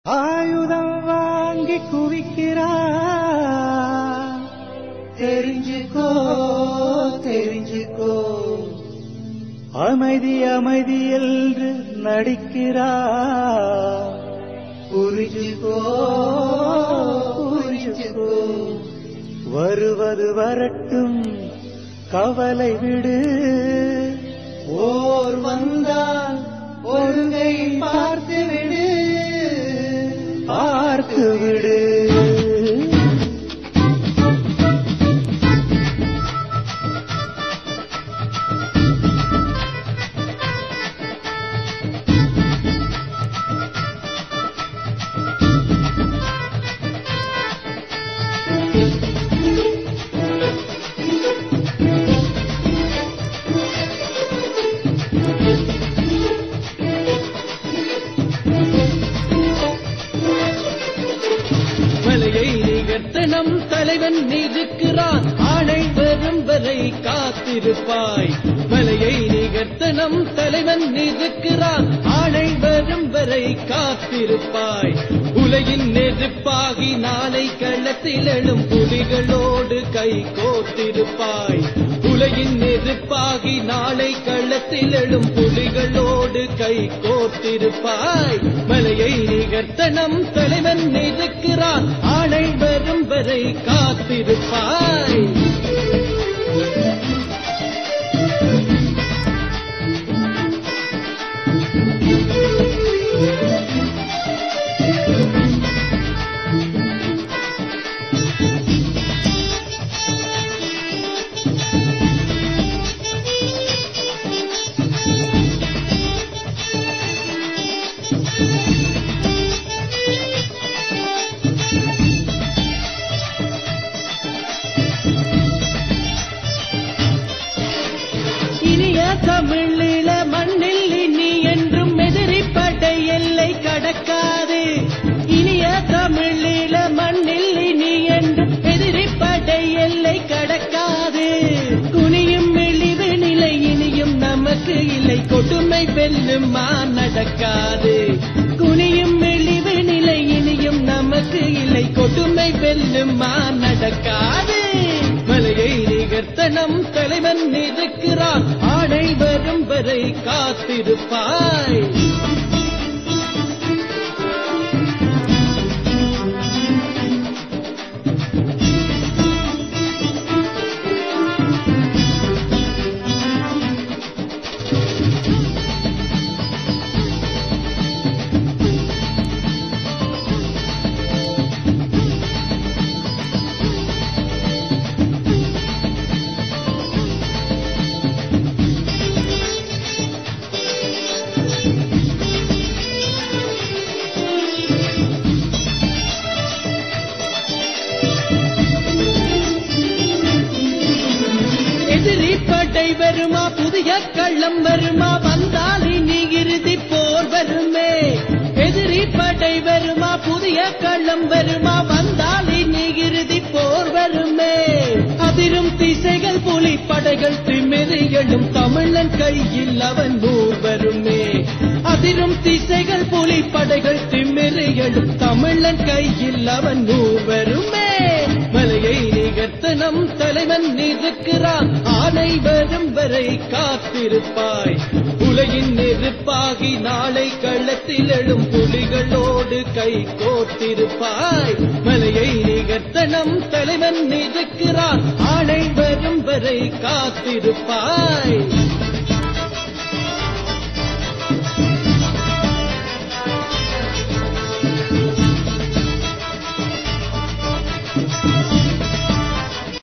ஆயுதம் வாங்கி குவிக்கிறா தெரிஞ்சுக்கோ தெரிஞ்சுக்கோ அமைதி அமைதி என்று நடிக்கிறா புரிஞ்சுக்கோ புரிஞ்சுக்கோ வருவது வரட்டும் கவலை விடு ஓர் வந்தால் ஒருங்கை பார்த்து விடு பார்த்து விடு மலையை நிகர்த்தனம் தலைவன் நிற்கிறான் ஆணை வரும் வரை காத்திருப்பாய் மலையை நிகர்த்தனம் தலைவன் நிற்கிறான் ஆணை வரும் வரை காத்திருப்பாய் உலகின் நெருப்பாகி நாளை களத்தில் எழும் புலிகளோடு கை கோத்திருப்பாய் உலகின் நெருப்பாகி நாளை களத்தில் எழும் புலிகளோடு கை கோர்த்திருப்பாய் மலையை நிகர்த்தனம் தலைவன் நிற்கிறான் ஆணை வரும் வரை காத்திருப்பாய் இனிய தமிழில மண்ணில் இனி என்றும் எதிரி படை எல்லை கடக்காது இனிய தமிழில மண்ணில் இனி என்றும் எதிரி படை எல்லை கடக்காது குனியும் மெலிவு நிலை இனியும் நமக்கு இல்லை கொடுமை வெல்லுமா நடக்காது குனியும் மெலிவு நிலை இனியும் நமக்கு இல்லை கொடுமை வெல்லுமா நடக்காது மலையை நிகர்த்தனம் தலைவன் நிற்கிறான் ஆணை வரும் வரை காத்திருப்பாய் எதிரி படை வருமா புதிய கள்ளம் வருமா வந்தால் இனி இறுதி போர் வருமே எதிரி படை வருமா புதிய கள்ளம் வருமா வந்தால் இனி இறுதி போர் வருமே அதிரும் திசைகள் புலி படைகள் திமிரிகளும் தமிழன் கையில் அவன் ஊர் வருமே அதிரும் திசைகள் புலி படைகள் திமிரிகளும் தமிழன் கையில் அவன் ஊர் வருமே மலையை நிகர்த்தனம் தலைவன் நிற்கிறான் ஆணை வரும் வரை காத்திருப்பாய் உலகின் நெருப்பாகி நாளை களத்தில் எழும் புலிகளோடு கை கோர்த்திருப்பாய் மலையை நிகர்த்தனம் தலைவன் நிற்கிறான் ஆணை வரும் வரை காத்திருப்பாய்